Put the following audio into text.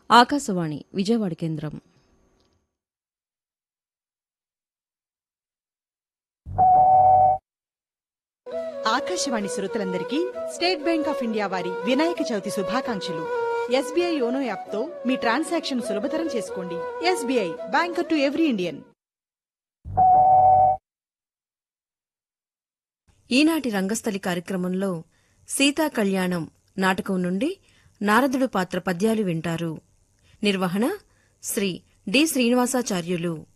ఆకాశవాణి విజయవాడ కేంద్రం ఆకాశవాణి శ్రోతలందరికీ state bank of India వారి వినాయక చవితి శుభాకాంక్షలు ఎస్బీఐ యోనో యాప్తో మీ ట్రాన్సాక్షన్ సులభతరం చేసుకోండి SBI banker to every Indian ఈనాటి రంగస్థలి కార్యక్రమంలో సీతా కళ్యాణం నాటకం నుండి నారదుడు పాత్ర పద్యాలు వింటారు నిర్వహణ శ్రీ డి శ్రీనివాసాచార్యులు